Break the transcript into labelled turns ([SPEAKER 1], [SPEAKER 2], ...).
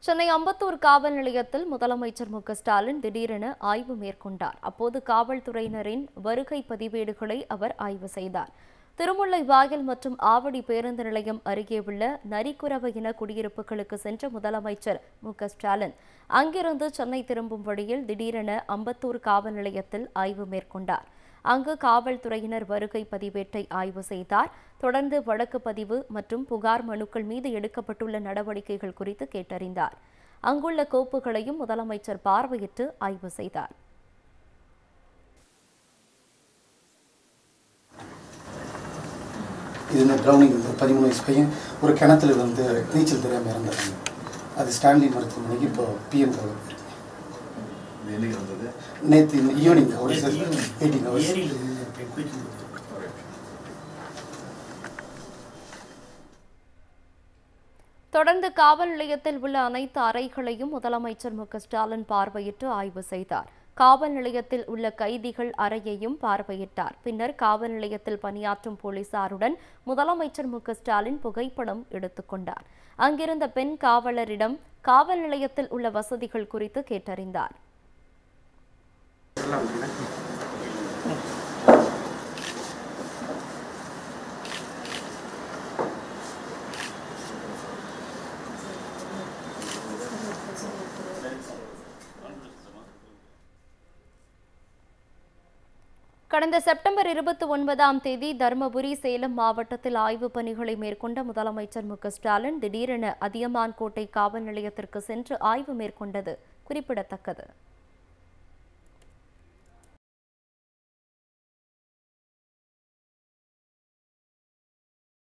[SPEAKER 1] சென்னை அம்பத்தூர் காவல் நிலையத்தில் முதலமைச்சர் மு க ஸ்டாலின் திடீரென ஆய்வு மேற்கொண்டார் அப்போது காவல்துறையினரின் வருகை பதிவேடுகளை அவர் ஆய்வு செய்தார் திருமுல்லை வாயில் மற்றும் ஆவடி பேருந்து நிலையம் அருகே உள்ள நரிக்குறவ இன குடியிருப்புகளுக்கு சென்ற முதலமைச்சர் மு க ஸ்டாலின் அங்கிருந்து சென்னை திரும்பும் வழியில் திடீரென அம்பத்தூர் காவல் நிலையத்தில் ஆய்வு மேற்கொண்டார் அங்கு காவல்துறையினர் வருகை பதிவேட்டை ஆய்வு செய்தார் தொடர்ந்து வழக்கு பதிவு மற்றும் புகார் மனுக்கள் மீது எடுக்கப்பட்டுள்ள நடவடிக்கைகள் குறித்து கேட்டறிந்தார் அங்குள்ள கோப்புகளையும் முதலமைச்சர் பார்வையிட்டு ஆய்வு செய்தார்
[SPEAKER 2] இது இந்த ட்ரௌனிங் இந்த பதிமூணு வயசு பையன் ஒரு கிணத்துல வந்து நீச்சல் தெரியாமல் இறந்துறாங்க அது ஸ்டான்லி மருத்துவமனைக்கு இப்போ பிஎம்காக போயிருக்கு
[SPEAKER 3] இது என்னைக்கு வந்தது
[SPEAKER 2] நேற்று ஈவினிங் ஹவர்ஸ் எயிட்டீன் ஹவர்ஸ்
[SPEAKER 1] தொடர்ந்து காவல் நிலையத்தில் உள்ள அனைத்து அறைகளையும் முதலமைச்சர் மு க ஸ்டாலின் பார்வையிட்டு ஆய்வு செய்தார் காவல் நிலையத்தில் உள்ள கைதிகள் அறையையும் பார்வையிட்டார் பின்னர் காவல் நிலையத்தில் பணியாற்றும் போலீசாருடன் முதலமைச்சர் மு க ஸ்டாலின் புகைப்படம் எடுத்துக்கொண்டார் அங்கிருந்த பெண் காவலரிடம் காவல் நிலையத்தில் உள்ள வசதிகள் குறித்து கேட்டறிந்தார் கடந்த செப்டம்பர் இருபத்தி ஒன்பதாம் தேதி தருமபுரி சேலம் மாவட்டத்தில் ஆய்வுப் பணிகளை மேற்கொண்ட முதலமைச்சர் மு க ஸ்டாலின் திடீரென அதியமான் கோட்டை காவல் நிலையத்திற்கு சென்று ஆய்வு மேற்கொண்டது குறிப்பிடத்தக்கது